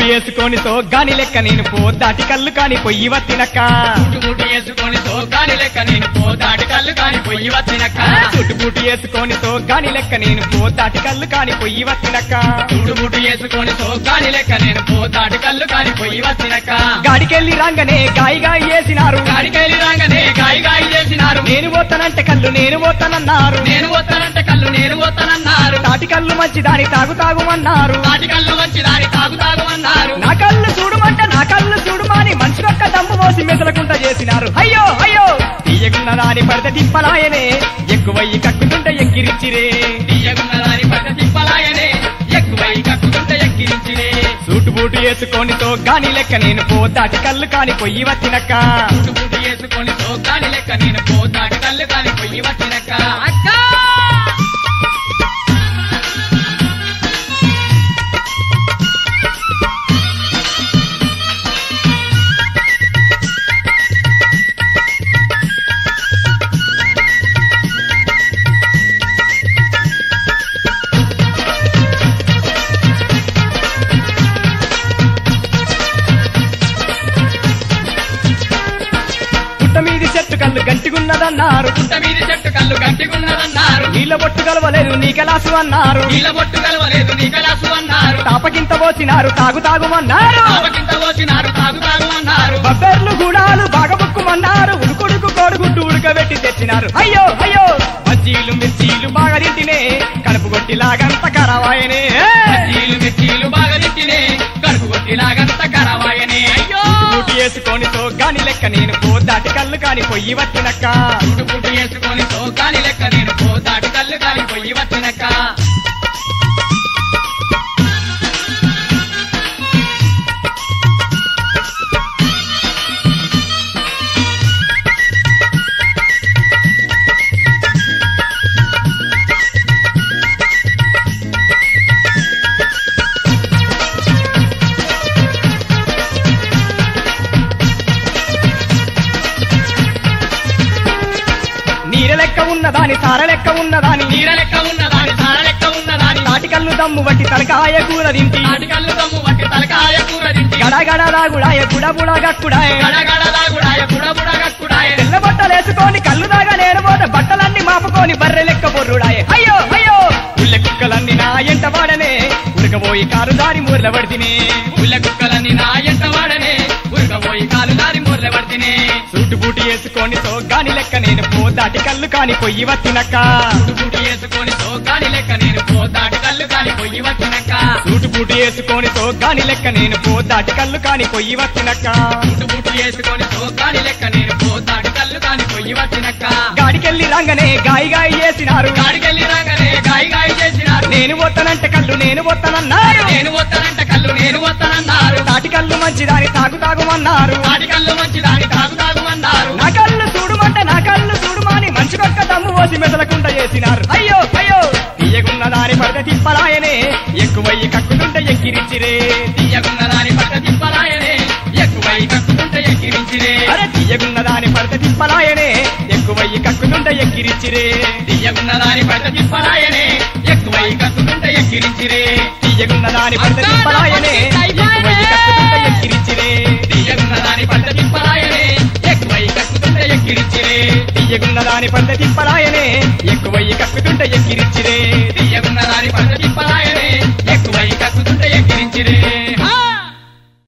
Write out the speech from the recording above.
boot వేసుకొని గాని లెక్క నేను పోదాటి కళ్ళు కాని పొయ్యి వత్తినక్క ముట్టు వేసుకొని సోకాని లెక్క నేను పోతాటి కళ్ళు కాని పొయ్యి వచ్చినక్క చుట్టు బూటు వేసుకొని గాని లెక్క నేను పోదాటి కళ్ళు కాని పొయ్యి వత్తినక్క చుట్టు ముట్టు వేసుకొని సోకాని లెక్క నేను పోతాటి కళ్ళు కాని పొయ్యి వచ్చినక్క గాడికెళ్ళి రాంగనే గాయి గాయి వేసినారు గాడికెళ్ళి రాగానే గాయి గాయి చేసినారు నేను పోతానంటే కళ్ళు నేను పోతానన్నారు నేను వస్తానంటే కళ్ళు నేను వస్తానన్నారు తాటి కళ్ళు మంచి దాని తాగు తాగుమన్నారు తాటి కళ్ళు వచ్చి దాని తాగు తాగమన్నారు నా కళ్ళు చూడమంటే నా కళ్ళు చూడమని మనిషికొక్క దమ్ము పోసి మెసలకుంట చేసినారు అయ్యో అయ్యో తీయగున్న దాని పడితే తిప్పలాయనే ఎక్కువయ్యి కక్కుతుంటే ఎక్కిరిచ్చిరే తీయగున్న దాని పట్ట తిప్పలాయనే ఎక్కువై కక్కుతుంటే ఎక్కిరించినే సూటు బూటు వేసుకొని గాని లెక్క నేను పోతాటి కళ్ళు కాని పొయ్యి వచ్చినక్క చుట్టు ముట్టు వేసుకొని సోకాని లెక్క నేను పోతాటి కళ్ళు కాని పొయ్యి వచ్చినక్క అక్క పుట్ట మీది చెట్టు కళ్ళు గంటిగున్నదన్నారు పుట్ట మీది చెట్టు కళ్ళు గట్టిగున్నదన్నారు నీళ్ళ బొట్టు కలవలేదు నీ కలాసు అన్నారు నీళ్ళ బొట్టు కలవలేదు నీ కలాసు అన్నారు తాపకింత పోసినారు తాగు తాగుమన్నారు తాపకింత పోసినారు తాగు తాగు అన్నారు బబ్బెర్లు గూడాలు బాగబుక్కుమన్నారు ఉడుకుడుకు కోడుగుడ్డు ఉడకబెట్టి తెచ్చినారు అయ్యో అయ్యో బజ్జీలు మిర్చీలు బాగా తింటినే కడుపు కొట్టి లాగంత కరవాయనే బజ్జీలు మిర్చీలు బాగా తిట్టినే కడుపు కొట్టి లాగంత కరవాయనే అయ్యో ఊటి వేసుకొని గాని లెక్క నేను పోదాటి కళ్ళు కాని పొయ్యి వచ్చినక్క పుట్టు పుట్టు వేసుకొని సోకాని లెక్క నేను పోతాటి కళ్ళు కాని పొయ్యి వచ్చినక్క నీర లెక్క ఉన్నదాని సార లెక్క ఉన్నదాని నీర లెక్క ఉన్నదాని తార లెక్క ఉన్నదాని తాటి కళ్ళు దమ్ము బట్టి తలకాయ కూర తింటి తాటి కళ్ళు దమ్ము వట్టి తలకాయ కూర తింటి గడగడ రాగుడాయ గుడబుడ గక్కుడాయ గడగడ దాగుడాయ బుడబుడ గక్కుడాయ తెల్ల బట్టలేసుకొని కళ్ళు దాగా నేను పోతే బట్టలన్నీ మాపుకొని బర్రె లెక్క బొర్రుడాయ అయ్యో అయ్యో ఉల్లె కుక్కలన్నీ నా ఎంట వాడనే ఉరకబోయి కారు దారి మూర్ల పడితినే ఉల్ల కుక్కలన్నీ నా ఎంట వాడనే ఉరకపోయి కాలు దారి మూర్ల పడితేనే సూటు బూటి వేసుకొని సోగ్గాని లెక్క నేను పోదాటి కళ్ళు కాని పొయ్యి వచ్చినక్క పుట్టు వేసుకొని సోకాని లెక్క నేను పోతాటి కళ్ళు కాని పొయ్యి వచ్చినక్క సూటు బూటి వేసుకొని సోగ్గాని లెక్క నేను పోదాటి కళ్ళు కాని పొయ్యి వచ్చినక్క పుట్టు పుట్టు వేసుకొని సోకాని లెక్క నేను పోతాటి కళ్ళు కాని పొయ్యి వచ్చినక్క గాడికెళ్ళి రంగనే గాయి గాయి చేసినారు గాడికెళ్ళి రాగానే గాయి గాయి చేసినారు నేను పోతానంటే కళ్ళు నేను పోతానన్నారు నేను వస్తానంట కళ్ళు నేను వస్తానన్నారు తాటి కళ్ళు మంచిదాని తాగు తాగుమన్నారు తాటి కళ్ళు మంచి దాని తాగు తాగుమన్నారు నా కళ్ళు చూడమంటే నా కళ్ళు చూడమని మంచికొక్క దమ్ము పోసి మెదలకుండా చేసినారు అయ్యో అయ్యో తీయగున్న దాని పడితే తిప్పలాయనే ఎక్కువయ్యి కక్కుతుంటే ఎక్కిరిచ్చిరే తీయకున్న దాని పట్ట తిప్పలాయనే ఎక్కువై కక్కుతుంటే ఎక్కిరించిరే అరే తీయగున్న దాని పడితే తిప్పలాయనే ఎక్కువయ్యి కక్కుతుంటే ఎక్కిరిచ్చిరే తీయకున్న దాని పట్ట తిప్పలాయనే ఎక్కువై కక్కుతుంటే ఎక్కిరించిరే తీయగున్న దాని పడితే తిప్పలాయనే ఎక్కువయ్యి కక్కుతుంటే ఎక్కిరిచ్చిరే తీయకున్న దాని పట్ట తిప్పలాయనే ఎక్కువై కక్కుతుంటే ఎక్కిరించిరే తీయగున్న దాని పడితే తిప్పలాయనే